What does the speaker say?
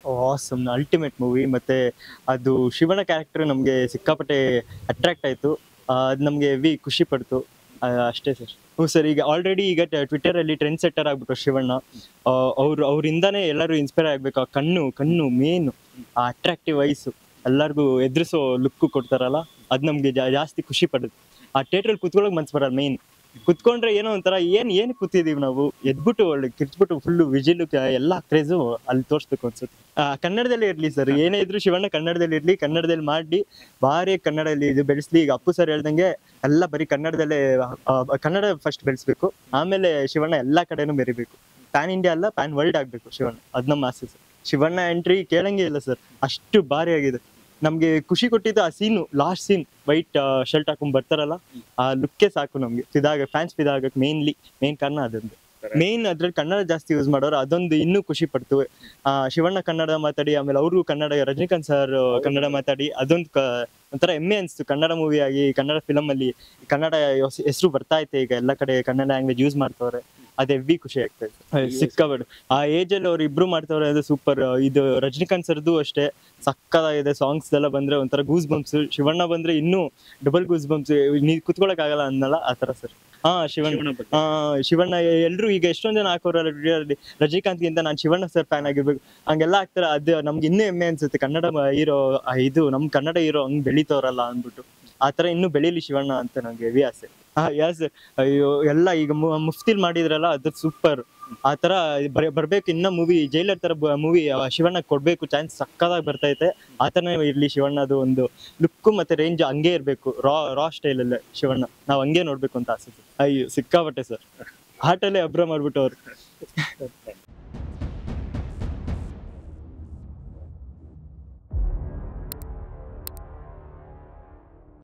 Awesome ultimate movie ಮತ್ತೆ ಅದು ಶಿವನ ಕ್ಯಾರೆಕ್ಟರ್ ನಮಗೆ ಸಿಕ್ಕಾಪಟ್ಟೆ ಅಟ್ರಾಕ್ಟ್ ಆಯಿತು ಅದು ನಮಗೆ ವಿ ಖುಷಿ ಪಡ್ತು ಆ, ಅಷ್ಟೇ ಸರ್ ಹ್ಞೂ ಸರ್ ಈಗ ಆಲ್ರೆಡಿ ಈಗ ಟ್ವಿಟರ್ ಅಲ್ಲಿ ಟ್ರೆಂಡ್ ಸೆಟ್ಟರ್ ಆಗ್ಬಿಟ್ರು ಶಿವಣ್ಣ ಅವ್ರು ಅವರಿಂದಾನೇ ಎಲ್ಲರೂ ಇನ್ಸ್ಪೈರ್ ಆಗ್ಬೇಕು ಆ ಕಣ್ಣು ಕಣ್ಣು ಮೇನ್ ಆ ಅಟ್ರಾಕ್ಟಿವ್ ವಯಸ್ಸು ಎಲ್ಲರಿಗೂ ಎದುರಿಸೋ ಲುಕ್ ಕೊಡ್ತಾರಲ್ಲ ಅದು ನಮಗೆ ಜಾಸ್ತಿ ಖುಷಿ ಪಡುತ್ತೆ ಆ ಥಿಯೇಟ್ರಲ್ಲಿ ಕುತ್ಕೊಳ್ಳೋಕೆ ಮನ್ಸು ಬರಲ್ಲ ಮೇನ್ ಕುತ್ಕೊಂಡ್ರೆ ಏನೋ ಒಂಥರ ಏನ್ ಏನ್ ಕೂತಿದೀವಿ ನಾವು ಎದ್ಬಿಟ್ಟು ಒಳ್ಳೆ ಕಿರ್ಚ್ಬಿಟ್ಟು ಫುಲ್ ವಿಜಿಲ್ ಎಲ್ಲ ಕ್ರೇಜು ಅಲ್ಲಿ ತೋರಿಸ್ಬೇಕು ಅನ್ಸುತ್ತೆ ಆ, ಕನ್ನಡದಲ್ಲೇ ಇರ್ಲಿ ಸರ್ ಏನೇ ಇದ್ರು ಶಿವಣ್ಣ ಕನ್ನಡದಲ್ಲಿ ಇರ್ಲಿ ಕನ್ನಡದಲ್ಲಿ ಮಾಡಿ ಭಾರಿ ಕನ್ನಡದಲ್ಲಿ ಇದು ಬೆಳೆಸ್ಲಿ ಈಗ ಅಪ್ಪು ಸರ್ ಹೇಳ್ದಂಗೆ ಎಲ್ಲ ಬರೀ ಕನ್ನಡದಲ್ಲೇ ಆ, ಕನ್ನಡ ಫಸ್ಟ್ ಬೆಳೆಸ್ಬೇಕು ಆಮೇಲೆ ಶಿವಣ್ಣ ಎಲ್ಲಾ ಕಡೆನೂ ಬೆರಿಬೇಕು ಪ್ಯಾನ್ ಇಂಡಿಯಾ ಅಲ್ಲ ಪ್ಯಾನ್ ವರ್ಲ್ಡ್ ಆಗ್ಬೇಕು ಶಿವಣ್ಣ ಅದ್ ನಮ್ಮ ಆಸೆ ಸರ್ ಶಿವಣ್ಣ ಎಂಟ್ರಿ ಕೇಳಂಗೆ ಇಲ್ಲ ಸರ್ ಅಷ್ಟು ಭಾರಿ ಆಗಿದೆ ನಮ್ಗೆ ಖುಷಿ ಕೊಟ್ಟಿದ್ದು ಆ scene last scene white shirt ಹಾಕೊಂಡ್ ಬರ್ತಾರಲ್ಲ ಆ ಲುಕ್ಕೇ ಸಾಕು ನಮ್ಗೆ ಫಿದಾಗ ಫ್ಯಾನ್ಸ್ ಫಿದಾಗಕ್ಕೆ ಮೇನ್ಲಿ ಮೇನ್ ಕಾರಣ ಅದೊಂದು ಮೇನ್ ಅದ್ರಲ್ಲಿ ಕನ್ನಡ ಜಾಸ್ತಿ ಯೂಸ್ ಮಾಡೋರು ಅದೊಂದು ಇನ್ನೂ ಖುಷಿ ಪಡ್ತು ಆ ಶಿವಣ್ಣ ಕನ್ನಡ ಮಾತಾಡಿ ಆಮೇಲೆ ಅವರು ಕನ್ನಡ ರಜನಿಕಾಂತ್ ಸರ್ ಕನ್ನಡ ಮಾತಾಡಿ ಅದೊಂದು ಕ- ಒಂಥರ ಹೆಮ್ಮೆ ಅನ್ಸ್ತು ಕನ್ನಡ ಮೂವಿ ಆಗಿ ಕನ್ನಡ ಫಿಲಮ್ ಅಲ್ಲಿ ಕನ್ನಡ ಹೆಸರು ಬರ್ತಾ ಐತೆ ಈಗ ಎಲ್ಲ ಕಡೆ ಕನ್ನಡ ಲ್ಯಾಂಗ್ವೇಜ್ ಯೂಸ್ ಮಾಡ್ತವ್ರೆ ಅದ್ ಹೆವಿ ಖುಷಿ ಆಗ್ತದೆ ಸಿಕ್ಕಾಬೇಡ ಆ ಏಜ್ ಅಲ್ಲಿ ಅವ್ರು ಇಬ್ರು ಮಾಡ್ತವ್ರೆ ಅದು ಸೂಪರ್ ಇದು ರಜನಿಕಾಂತ್ ಸರ್ದು ಅಷ್ಟೇ ಸಕ್ಕದಾಗಿದೆ ಸಾಂಗ್ಸ್ ಎಲ್ಲ ಬಂದ್ರೆ ಒಂಥರ ಗೂಸ್ ಬಂಪ್ಸ್ ಶಿವಣ್ಣ ಬಂದ್ರೆ ಇನ್ನೂ ಡಬಲ್ ಗೂಸ್ ಬಂಪ್ಸ್ ನೀ ಕುತ್ಕೊಳಕ್ ಆಗಲ್ಲ ಅನ್ನಲ್ಲ ಆ ತರ ಸರ್ ಹಾ ಶಿವಣ್ಣ ಆ ಶಿವಣ್ಣ ಎಲ್ರು ಈಗ ಎಷ್ಟೊಂದ್ ಜನ ಹಾಕೋರಲ್ಲ ವಿಡಿಯೋದಲ್ಲಿ ರಜನಿಕಾಂತ್ಗಿಂತ ನಾನು ಶಿವಣ್ಣ ಸರ್ ಫ್ಯಾನ್ ಆಗಿರ್ಬೇಕು ಹಂಗೆಲ್ಲ ಆಗ್ತಾರೆ ಅದು ನಮ್ಗೆ ಇನ್ನೂ ಹೆಮ್ಮೆ ಅನ್ಸುತ್ತೆ ಕನ್ನಡ ಹೀರೋ ಇದು ನಮ್ ಕನ್ನಡ ಹೀರೋ ಹಂಗ್ ಬೆಳಿತವ್ರಲ್ಲ ಅಂದ್ಬಿಟ್ಟು ಆ ತರ ಇನ್ನೂ ಬೆಳೀಲಿ ಶಿವಣ್ಣ ಅಂತ ನಂಗೆ ಹೆವಿ ಆಸೆ ಹಾ ಯಾಸ್ ಅಯ್ಯೋ ಎಲ್ಲ ಈಗ ಮು- ಮುಫ್ತಿಲ್ ಮಾಡಿದ್ರಲ್ಲ ಅದು ಸೂಪರ್ ಆ ತರ ಬರ- ಬರ್ಬೇಕು ಇನ್ನ ಮೂವಿ ಜೈಲರ್ ತರ ಮೂವಿ ಶಿವಣ್ಣ ಕೊಡ್ಬೇಕು ಚಾನ್ಸ್ ಸಕ್ಕದಾಗಿ ಬರ್ತೈತೆ ಆ ತರನೇ ಇರ್ಲಿ ಶಿವಣ್ಣದು ಒಂದು ಲುಕ್ ಮತ್ತೆ ರೇಂಜ್ ಹಂಗೆ ಇರ್ಬೇಕು ರಾ ರಾ ಸ್ಟೈಲ್ ಅಲ್ಲೇ ಶಿವಣ್ಣ ನಾವ್ ಹಂಗೆ ನೋಡ್ಬೇಕು ಅಂತ ಆಸೆ sir. ಅಯ್ಯೋ ಸಿಕ್ಕಾಬಟ್ಟೆ ಸರ್ ಆಟಲ್ಲೇ ಅಬ್ರ ಮಾಡ್ಬಿಟ್ಟು ಅವ್ರು